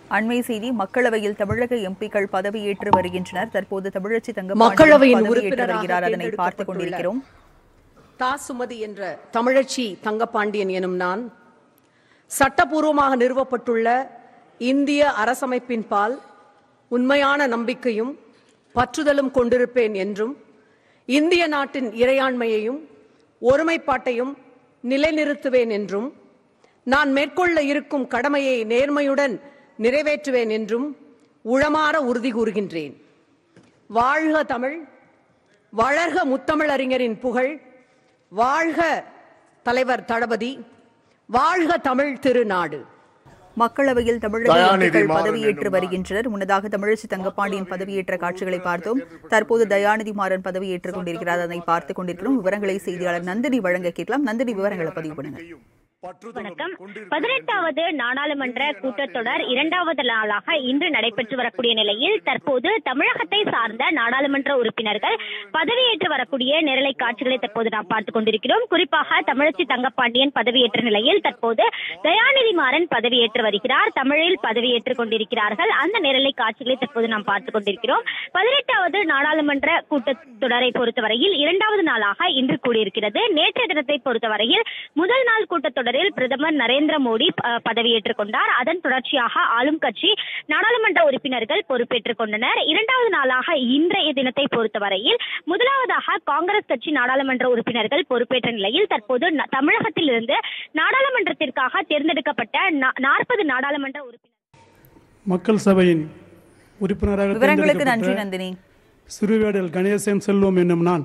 அண்மை செய்தி மக்களவையில் தமிழக எம்பிக்கள் பதவியேற்று வருகின்றனர் தற்போது தமிழச்சி தங்கம் மக்களவையின் பதவியேற்று உறுப்பினராக வருகிறார் அதனை பார்த்துக் தேர்ந்தெடுக்கப்பட்டுள்ள கொண்டிருக்கிறோம் தா சுமதி என்ற தமிழச்சி தங்கப்பாண்டியன் எனும் நான் சட்டபூர்வமாக நிறுவப்பட்டுள்ள இந்திய அரசமைப்பின் பால் உண்மையான நம்பிக்கையும் பற்றுதலும் கொண்டிருப்பேன் என்றும் இந்திய நாட்டின் இறையாண்மையையும் ஒருமைப்பாட்டையும் நிலைநிறுத்துவேன் என்றும் நான் மேற்கொள்ள இருக்கும் கடமையை நேர்மையுடன் நிறைவேற்றுவேன் என்றும் உளமாற உறுதி கூறுகின்றேன் வாழ்க தமிழ் வளர்க முத்தமிழறிஞரின் புகழ் வாழ்க தலைவர் தளபதி வாழ்க தமிழ் திருநாடு மக்களவையில் தமிழக தயாநிதி எம்பிக்கள் மாறன் பதவியேற்று என்னும் வருகின்றனர் முன்னதாக தமிழச்சி தங்கப்பாண்டியன் பதவியேற்ற காட்சிகளை பார்த்தோம் தற்போது தயாநிதி மாறன் பதவியேற்றுக் கொண்டிருக்கிறார் அதனை பார்த்துக் கொண்டிருக்கிறோம் விவரங்களை செய்தியாளர் நந்தினி வழங்க கேட்கலாம் நந்தினி விவரங்களை பதிவு பண்ணுங்க வணக்கம் பதினெட்டாவது நாடாளுமன்ற கூட்டத்தொடர் இரண்டாவது நாளாக இன்று நடைபெற்று வரக்கூடிய நிலையில் தற்போது தமிழகத்தை சார்ந்த நாடாளுமன்ற உறுப்பினர்கள் பதவியேற்று வரக்கூடிய நிரலை காட்சிகளை தற்போது நாம் பார்த்துக் கொண்டிருக்கிறோம் குறிப்பாக தமிழச்சி தங்கப்பாண்டியன் பதவியேற்ற நிலையில் தற்போது தயாநிதி மாறன் பதவியேற்று வருகிறார் தமிழில் பதவியேற்றுக் கொண்டிருக்கிறார்கள் அந்த நிரலை காட்சிகளை தற்போது நாம் பார்த்துக் கொண்டிருக்கிறோம் பதினெட்டாவது நாடாளுமன்ற கூட்டத்தொடரை பொறுத்தவரையில் இரண்டாவது நாளாக இன்று கூடியிருக்கிறது நேற்றைய தினத்தை பொறுத்தவரையில் முதல் நாள் கூட்டத்தொடரில் பிரதமர் நரேந்திர மோடி அஹ், பதவியேற்றுக் கொண்டார் அதன் தொடர்ச்சியாக ஆளும் கட்சி நாடாளுமன்ற உறுப்பினர்கள் பொறுப்பேற்றுக் கொண்டனர் இரண்டாவது நாளாக இன்றைய தினத்தை பொறுத்தவரையில் முதலாவதாக காங்கிரஸ் கட்சி நாடாளுமன்ற உறுப்பினர்கள் பொறுப்பேற்ற நிலையில் தற்போது ந- தமிழகத்திலிருந்து நாடாளுமன்றத்திற்காக தேர்ந்தெடுக்கப்பட்ட நாற்பது நாடாளுமன்ற உறுப்பினர் மக்கள் சபையின் உறுப்பினராக விவரங்களுக்கு நன்றி தேர்ந்தெடுக்கப்பட்ட நந்தினி சிறுவேடல் கணேசன் செல்வம் என்னும் நான்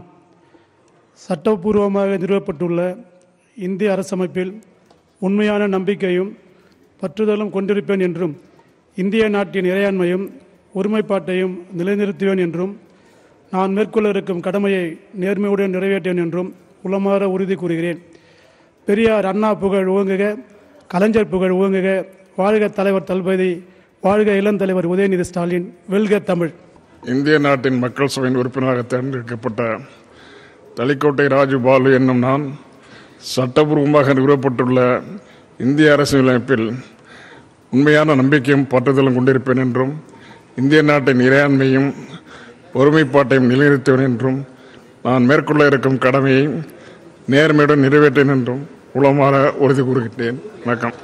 சட்டபூர்வமாக நிறுவப்பட்டுள்ள இந்திய அரசமைப்பில் உண்மையான நம்பிக்கையும் பற்றுதலும் கொண்டிருப்பேன் என்றும் இந்திய நாட்டின் இறையாண்மையும் ஒருமைப்பாட்டையும் நிலைநிறுத்துவேன் என்றும் நான் மேற்கொள்ள இருக்கும் கடமையை நேர்மையுடன் நிறைவேற்றேன் என்றும் உளமாற உறுதி கூறுகிறேன் பெரியார் அண்ணா புகழ் ஓங்குக கலைஞர் புகழ் ஓங்குக வாழ்க தலைவர் தளபதி வாழ்க இளந்தலைவர் உதயநிதி ஸ்டாலின் வெல்க தமிழ் இந்திய நாட்டின் மக்கள் சபையின் உறுப்பினராக தேர்ந்தெடுக்கப்பட்ட தலிக்கோட்டை ராஜு பாலு என்னும் நான் சட்டபூர்வமாக நிறுவப்பட்டுள்ள இந்திய அரசியலமைப்பில் உண்மையான நம்பிக்கையும் பற்றுதலும் கொண்டிருப்பேன் என்றும் இந்திய நாட்டின் இறையாண்மையும் ஒருமைப்பாட்டையும் நிலைநிறுத்துவேன் என்றும் நான் மேற்கொள்ள இருக்கும் கடமையை நேர்மையுடன் நிறைவேற்றேன் என்றும் உளமாற உறுதி கூறுகின்றேன் வணக்கம்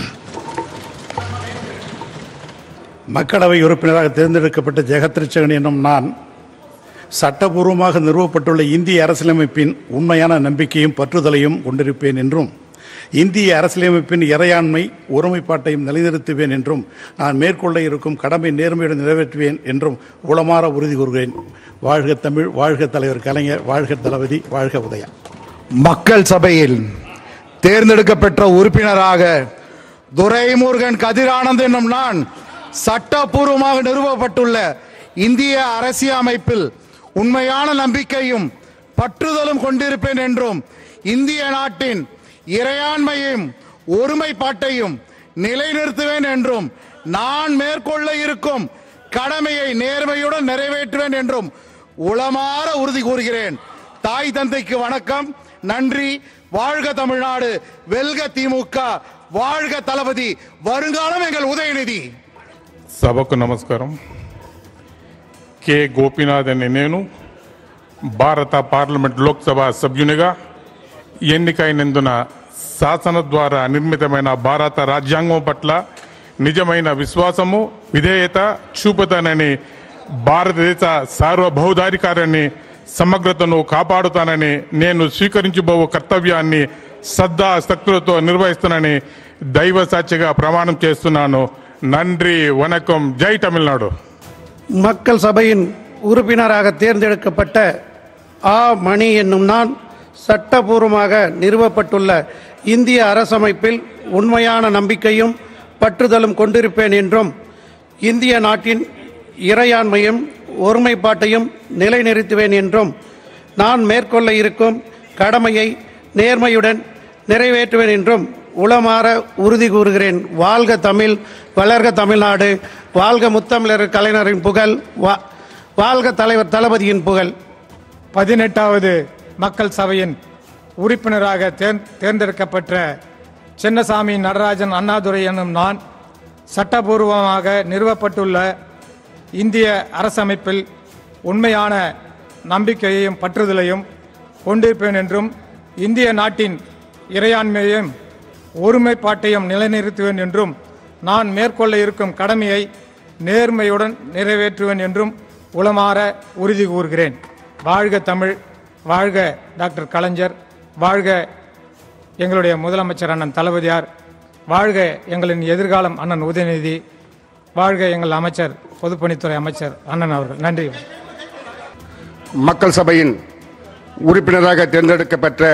மக்களவை உறுப்பினராக தேர்ந்தெடுக்கப்பட்ட ஜெகத்ரிச்சகன் என்னும் நான் சட்டபூர்வமாக நிறுவப்பட்டுள்ள இந்திய அரசியலமைப்பின் உண்மையான நம்பிக்கையும் பற்றுதலையும் கொண்டிருப்பேன் என்றும் இந்திய அரசியலமைப்பின் இறையாண்மை ஒருமைப்பாட்டையும் நிலைநிறுத்துவேன் என்றும் நான் மேற்கொள்ள இருக்கும் கடமை நேர்மையுடன் நிறைவேற்றுவேன் என்றும் உளமாற உறுதி கூறுகிறேன் வாழ்க தமிழ் வாழ்க தலைவர் கலைஞர் வாழ்க தளபதி வாழ்க உதயா மக்கள் சபையில் தேர்ந்தெடுக்கப்பட்ட உறுப்பினராக துரைமுருகன் கதிரானந்த் என்னும் நான் சட்டபூர்வமாக நிறுவப்பட்டுள்ள இந்திய அரசியலமைப்பில் உண்மையான நம்பிக்கையும் பற்றுதலும் கொண்டிருப்பேன் என்றும் இந்திய நாட்டின் இறையாண்மையும் ஒருமைப்பாட்டையும் நிலைநிறுத்துவேன் என்றும் நான் மேற்கொள்ள இருக்கும் கடமையை நேர்மையுடன் நிறைவேற்றுவேன் என்றும் உளமாற உறுதி கூறுகிறேன் தாய் தந்தைக்கு வணக்கம் நன்றி வாழ்க தமிழ்நாடு வெல்க திமுக வாழ்க தளபதி வருங்காலம் ఎங்கள் ఉదయనిధి సభకు నమస్కారం కె గోపీనాథ్ అనే నేను భారత పార్లమెంట్ లోక్సభ సభ్యునిగా ఎన్నికైనందున శాసన ద్వారా నిర్మితమైన భారత రాజ్యాంగం పట్ల నిజమైన విశ్వాసము విధేయత చూపుతానని భారతదేశ సార్వభౌధాధికారాన్ని సమగ్రతను కాపాడుతానని నేను స్వీకరించబో కర్తవ్యాన్ని శ్రద్ధా శక్తులతో నిర్వహిస్తానని దైవ సాక్షిగా ప్రమాణం చేస్తున్నాను నండ్రి వనకం జై తమిళనాడు மக்கள் சபையின் உறுப்பினராக தேர்ந்தெடுக்கப்பட்ட ஆ மணி என்னும் நான் சட்டபூர்வமாக நிறுவப்பட்டுள்ள இந்திய அரசமைப்பில் உண்மையான நம்பிக்கையும் பற்றுதலும் கொண்டிருப்பேன் என்றும் இந்திய நாட்டின் இறையாண்மையும் ஒருமைப்பாட்டையும் நிலைநிறுத்துவேன் என்றும் நான் மேற்கொள்ள இருக்கும் கடமையை நேர்மையுடன் நிறைவேற்றுவேன் என்றும் உளமாற உறுதி கூறுகிறேன் வாழ்க தமிழ் வளர்க தமிழ்நாடு வாழ்க முத்தமிழர் கலைஞரின் புகழ் வா- வாழ்க தலைவர் தளபதியின் புகழ் பதினெட்டாவது மக்கள் சபையின் உறுப்பினராக தேர்ந்- தேர்ந்தெடுக்கப்பட்ட சின்னசாமி நடராஜன் அண்ணாதுரை எனும் நான் சட்டபூர்வமாக நிறுவப்பட்டுள்ள இந்திய அரசமைப்பில் உண்மையான நம்பிக்கையையும் பற்றுதலையும் கொண்டிருப்பேன் என்றும் இந்திய நாட்டின் இறையாண்மையையும் ஒருமைப்பாட்டையும் நிலைநிறுத்துவேன் என்றும் நான் மேற்கொள்ள இருக்கும் கடமையை நேர்மையுடன் நிறைவேற்றுவேன் என்றும் உளமாற உறுதி கூறுகிறேன் வாழ்க தமிழ் வாழ்க டாக்டர் கலைஞர் வாழ்க எங்களுடைய முதலமைச்சர் அண்ணன் தளபதியார் வாழ்க எங்களின் எதிர்காலம் அண்ணன் உதயநிதி வாழ்க எங்கள் அமைச்சர் பொதுப்பணித்துறை அமைச்சர் அண்ணன் அவர்கள் நன்றி மக்கள் சபையின் உறுப்பினராக தேர்ந்தெடுக்கப்பட்ட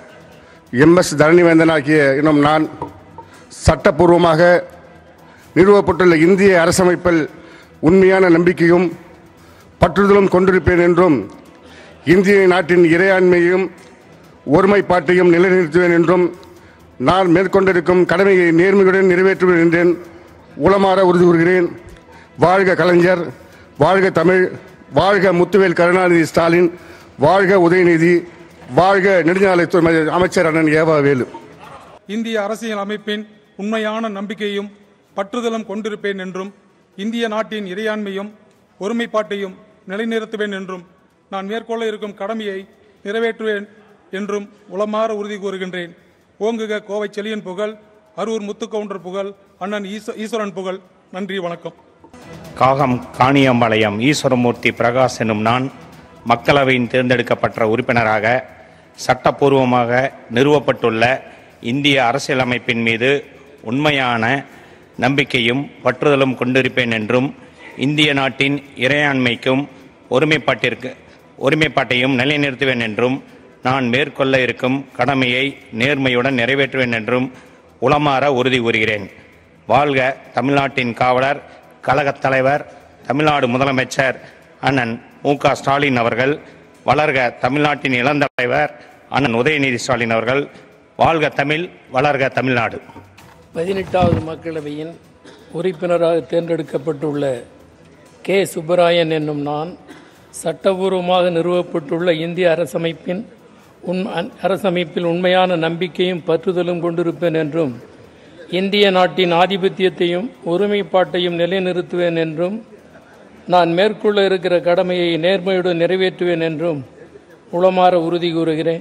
எம் எஸ் தரணிவேந்தன் ஆகிய இன்னும் நான் சட்டப்பூர்வமாக நிறுவப்பட்டுள்ள இந்திய அரசமைப்பில் உண்மையான நம்பிக்கையும் பற்றுதலும் கொண்டிருப்பேன் என்றும் இந்திய நாட்டின் இறையாண்மையும் ஒருமைப்பாட்டையும் நிலைநிறுத்துவேன் என்றும் நான் மேற்கொண்டிருக்கும் கடமையை நேர்மையுடன் நிறைவேற்றுவேன் என்றேன் உளமாற உறுதி கூறுகிறேன் வாழ்க கலைஞர் வாழ்க தமிழ் வாழ்க முத்துவேல் கருணாநிதி ஸ்டாலின் வாழ்க உதயநிதி வாழ்க நெடுஞ்சாலைத்துறை அமைச்சர் அண்ணன் ஏவா வேலு இந்திய அரசியல் அமைப்பின் உண்மையான நம்பிக்கையும் பற்றுதலும் கொண்டிருப்பேன் என்றும் இந்திய நாட்டின் இறையாண்மையும் ஒருமைப்பாட்டையும் நிலைநிறுத்துவேன் என்றும் நான் மேற்கொள்ள இருக்கும் கடமையை நிறைவேற்றுவேன் என்றும் உளமாற உறுதி கூறுகின்றேன் ஓங்குக கோவை செலியன் புகழ் அரூர் முத்துக்கவுண்டர் புகழ் அண்ணன் ஈஸ்வ- ஈஸ்வரன் புகழ் நன்றி வணக்கம் காகம் காணியம்பாளையம் ஈஸ்வரமூர்த்தி பிரகாஷ் எனும் நான் மக்களவையின் தேர்ந்தெடுக்கப்பட்ட உறுப்பினராக சட்டப்பூர்வமாக நிறுவப்பட்டுள்ள இந்திய அரசியலமைப்பின் மீது உண்மையான நம்பிக்கையும் பற்றுதலும் கொண்டிருப்பேன் என்றும் இந்திய நாட்டின் இறையாண்மைக்கும் ஒருமைப்பாட்டிற்கு ஒருமைப்பாட்டையும் நிலைநிறுத்துவேன் என்றும் நான் மேற்கொள்ள இருக்கும் கடமையை நேர்மையுடன் நிறைவேற்றுவேன் என்றும் உளமாற உறுதி கூறுகிறேன் வாழ்க தமிழ்நாட்டின் காவலர் கழகத் தலைவர் தமிழ்நாடு முதலமைச்சர் அண்ணன் மு க ஸ்டாலின் அவர்கள் வளர்க தமிழ்நாட்டின் இளந்தலைவர் அண்ணன் உதயநிதி ஸ்டாலின் அவர்கள் வாழ்க தமிழ் வளர்க தமிழ்நாடு பதினெட்டாவது மக்களவையின் உறுப்பினராக தேர்ந்தெடுக்கப்பட்டுள்ள கே சுப்பராயன் என்னும் நான் சட்டபூர்வமாக நிறுவப்பட்டுள்ள இந்திய அரசமைப்பின் உண் அரசமைப்பில் உண்மையான நம்பிக்கையும் பற்றுதலும் கொண்டிருப்பேன் என்றும் இந்திய நாட்டின் ஆதிபத்தியத்தையும் ஒருமைப்பாட்டையும் நிலைநிறுத்துவேன் என்றும் நான் மேற்கொள்ள இருக்கிற கடமையை நேர்மையுடன் நிறைவேற்றுவேன் என்றும் உளமாற உறுதி கூறுகிறேன்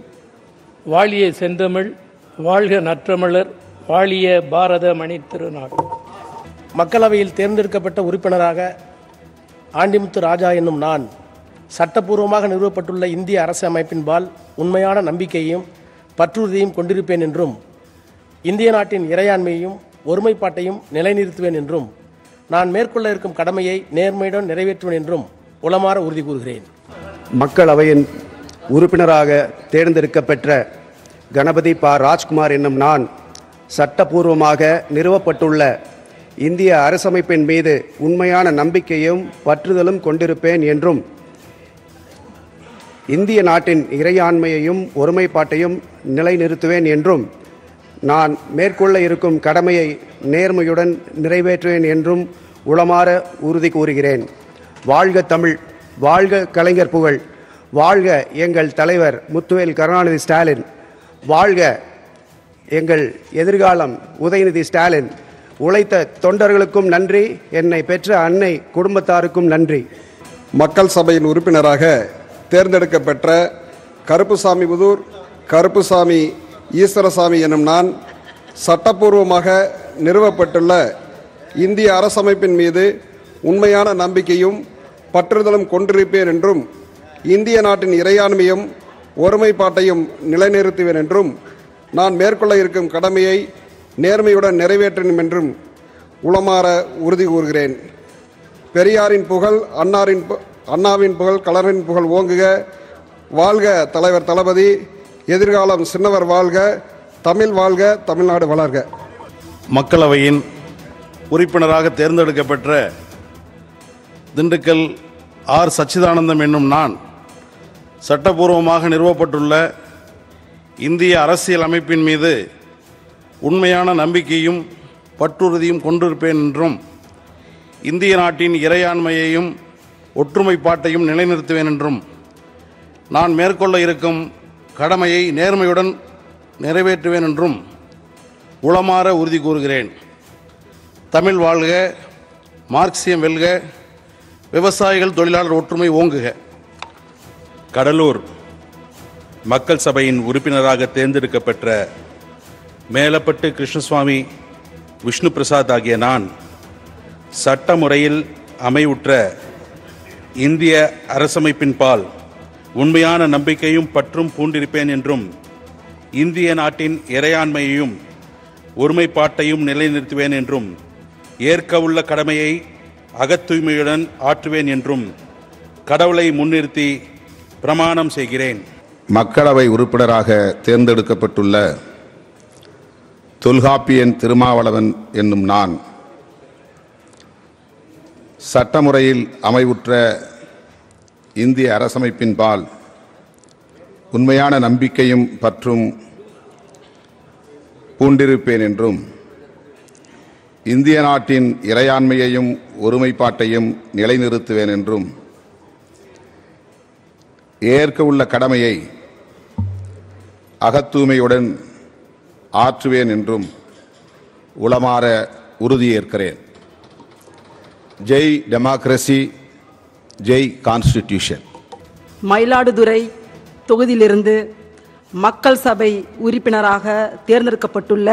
வாழிய செந்தமிழ் வாழ்க நற்றமிழர் வாழிய பாரத மணி திருநாடு மக்களவையில் தேர்ந்தெடுக்கப்பட்ட உறுப்பினராக ஆண்டிமுத்து ராஜா என்னும் நான் சட்டப்பூர்வமாக நிறுவப்பட்டுள்ள இந்திய அரசு அமைப்பின்பால் உண்மையான நம்பிக்கையையும் பற்றுறுதியும் கொண்டிருப்பேன் என்றும் இந்திய நாட்டின் இறையாண்மையையும் ஒருமைப்பாட்டையும் நிலைநிறுத்துவேன் என்றும் நான் மேற்கொள்ள இருக்கும் கடமையை நேர்மையுடன் நிறைவேற்றுவேன் என்றும் உளமாற உறுதி கூறுகிறேன் மக்களவையின் உறுப்பினராக தேர்ந்தெடுக்கப்பெற்ற கணபதி பா ராஜ்குமார் என்னும் நான் சட்டபூர்வமாக நிறுவப்பட்டுள்ள இந்திய அரசமைப்பின் மீது உண்மையான நம்பிக்கையும் பற்றுதலும் கொண்டிருப்பேன் என்றும் இந்திய நாட்டின் இறையாண்மையையும் ஒருமைப்பாட்டையும் நிலைநிறுத்துவேன் என்றும் நான் மேற்கொள்ள இருக்கும் கடமையை நேர்மையுடன் நிறைவேற்றுவேன் என்றும் உளமாற உறுதி கூறுகிறேன் வாழ்க தமிழ் வாழ்க கலைஞர் புகழ் வாழ்க எங்கள் தலைவர் முத்துவேல் கருணாநிதி ஸ்டாலின் வாழ்க எங்கள் எதிர்காலம் உதயநிதி ஸ்டாலின் உழைத்த தொண்டர்களுக்கும் நன்றி என்னை பெற்ற அன்னை குடும்பத்தாருக்கும் நன்றி மக்கள் சபையின் உறுப்பினராக தேர்ந்தெடுக்கப்பெற்ற கருப்புசாமி புதூர் கருப்புசாமி ஈஸ்வரசாமி எனும் நான் சட்டப்பூர்வமாக நிறுவப்பட்டுள்ள இந்திய அரசமைப்பின் மீது உண்மையான நம்பிக்கையும் பற்றுதலும் கொண்டிருப்பேன் என்றும் இந்திய நாட்டின் இறையாண்மையும் ஒருமைப்பாட்டையும் நிலைநிறுத்துவேன் என்றும் நான் மேற்கொள்ள இருக்கும் கடமையை நேர்மையுடன் நிறைவேற்றும் என்றும் உளமாற உறுதி கூறுகிறேன் பெரியாரின் புகழ் அன்னாரின் பு- அண்ணாவின் புகழ் கலரின் புகழ் ஓங்குக வாழ்க தலைவர் தளபதி எதிர்காலம் சின்னவர் வாழ்க தமிழ் வாழ்க தமிழ்நாடு வளர்க மக்களவையின் உறுப்பினராக தேர்ந்தெடுக்கப்பெற்ற திண்டுக்கல் ஆர் சச்சிதானந்தம் என்னும் நான் சட்டபூர்வமாக நிறுவப்பட்டுள்ள இந்திய அரசியல் அமைப்பின் மீது உண்மையான நம்பிக்கையும் பற்றுறுதியும் கொண்டிருப்பேன் என்றும் இந்திய நாட்டின் இறையாண்மையையும் ஒற்றுமைப்பாட்டையும் நிலைநிறுத்துவேன் என்றும் நான் மேற்கொள்ள இருக்கும் கடமையை நேர்மையுடன் நிறைவேற்றுவேன் என்றும் உளமாற உறுதி கூறுகிறேன் தமிழ் வாழ்க மார்க்சியம் வெல்க விவசாயிகள் தொழிலாளர் ஒற்றுமை ஓங்குக கடலூர் மக்கள் சபையின் உறுப்பினராக தேர்ந்தெடுக்கப்பெற்ற மேலப்பட்டு கிருஷ்ணசுவாமி விஷ்ணு பிரசாத் ஆகிய நான் சட்ட முறையில் அமைவுற்ற இந்திய அரசமைப்பின் பால் உண்மையான நம்பிக்கையும் பற்றும் பூண்டிருப்பேன் என்றும் இந்திய நாட்டின் இறையாண்மையையும் ஒருமைப்பாட்டையும் நிலைநிறுத்துவேன் என்றும் ஏற்க உள்ள கடமையை அகத்தூய்மையுடன் ஆற்றுவேன் என்றும் கடவுளை முன்னிறுத்தி பிரமாணம் செய்கிறேன் மக்களவை உறுப்பினராக தேர்ந்தெடுக்கப்பட்டுள்ள தொல்காப்பியன் திருமாவளவன் என்னும் நான் சட்டமுறையில் அமைவுற்ற இந்திய அரசமைப்பின் பால் உண்மையான நம்பிக்கையும் பற்றும் பூண்டிருப்பேன் என்றும் இந்திய நாட்டின் இறையாண்மையையும் ஒருமைப்பாட்டையும் நிலைநிறுத்துவேன் என்றும் ஏற்க உள்ள கடமையை அகத்தூய்மையுடன் ஆற்றுவேன் என்றும் உளமாற உறுதியேற்கிறேன் ஜெய் டெமோக்ரஸி ஜெய் கான்ஸ்டிடியூஷன் மயிலாடுதுறை தொகுதியிலிருந்து மக்கள் சபை உறுப்பினராக தேர்ந்தெடுக்கப்பட்டுள்ள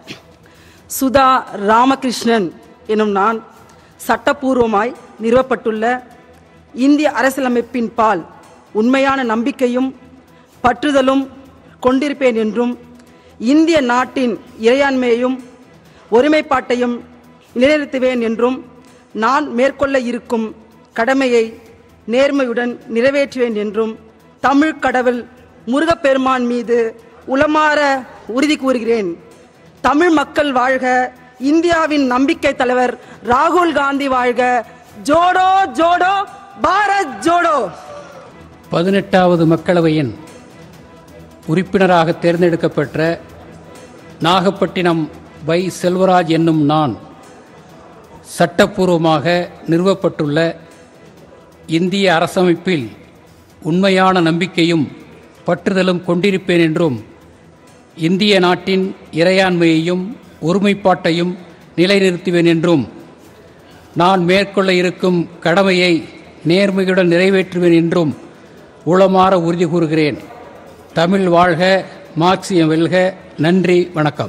சுதா ராமகிருஷ்ணன் எனும் நான் சட்டப்பூர்வமாய் நிறுவப்பட்டுள்ள இந்திய அரசியலமைப்பின் பால் உண்மையான நம்பிக்கையும் பற்றுதலும் கொண்டிருப்பேன் என்றும் இந்திய நாட்டின் இறையாண்மையையும் ஒருமைப்பாட்டையும் நிலைநிறுத்துவேன் என்றும் நான் மேற்கொள்ள இருக்கும் கடமையை நேர்மையுடன் நிறைவேற்றுவேன் என்றும் தமிழ் கடவுள் முருகப்பெருமான் மீது உளமாற உறுதி கூறுகிறேன் தமிழ் மக்கள் வாழ்க இந்தியாவின் நம்பிக்கை தலைவர் ராகுல் காந்தி வாழ்க ஜோடோ ஜோடோ பாரத் ஜோடோ பதினெட்டாவது மக்களவையின் உறுப்பினராக தேர்ந்தெடுக்கப்பெற்ற நாகப்பட்டினம் வை செல்வராஜ் என்னும் நான் சட்டப்பூர்வமாக நிறுவப்பட்டுள்ள இந்திய அரசமைப்பில் உண்மையான நம்பிக்கையும் பற்றுதலும் கொண்டிருப்பேன் என்றும் இந்திய நாட்டின் இறையாண்மையையும் ஒருமைப்பாட்டையும் நிலைநிறுத்துவேன் என்றும் நான் மேற்கொள்ள இருக்கும் கடமையை நேர்மையுடன் நிறைவேற்றுவேன் என்றும் உளமாற உறுதி கூறுகிறேன் தமிழ் வாழ்க மார்க்சியம் வெல்க நன்றி வணக்கம்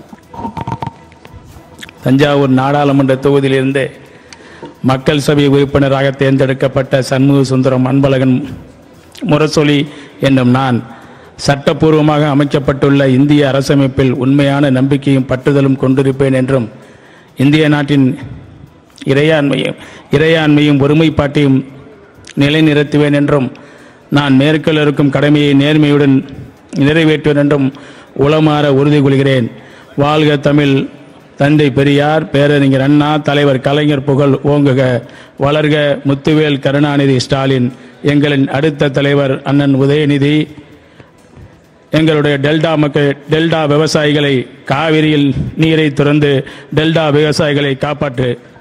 தஞ்சாவூர் நாடாளுமன்ற தொகுதியிலிருந்து மக்கள் சபை உறுப்பினராக தேர்ந்தெடுக்கப்பட்ட சண்முக சுந்தரம் அன்பழகன் முரசொலி என்னும் நான் சட்டப்பூர்வமாக அமைக்கப்பட்டுள்ள இந்திய அரசமைப்பில் உண்மையான நம்பிக்கையும் பற்றுதலும் கொண்டிருப்பேன் என்றும் இந்திய நாட்டின் இறையாண்மையும் இறையாண்மையும் ஒருமைப்பாட்டையும் நிலைநிறுத்துவேன் என்றும் நான் மேற்கொள்ள இருக்கும் கடமையை நேர்மையுடன் நிறைவேற்றுவேன் என்றும் உளமாற உறுதி கொள்கிறேன் வாழ்க தமிழ் தந்தை பெரியார் பேரறிஞர் அண்ணா தலைவர் கலைஞர் புகழ் ஓங்குக வளர்க முத்துவேல் கருணாநிதி ஸ்டாலின் எங்களின் அடுத்த தலைவர் அண்ணன் உதயநிதி எங்களுடைய டெல்டா மக்கள் டெல்டா விவசாயிகளை காவிரியில் நீரை துறந்து டெல்டா விவசாயிகளை காப்பாற்று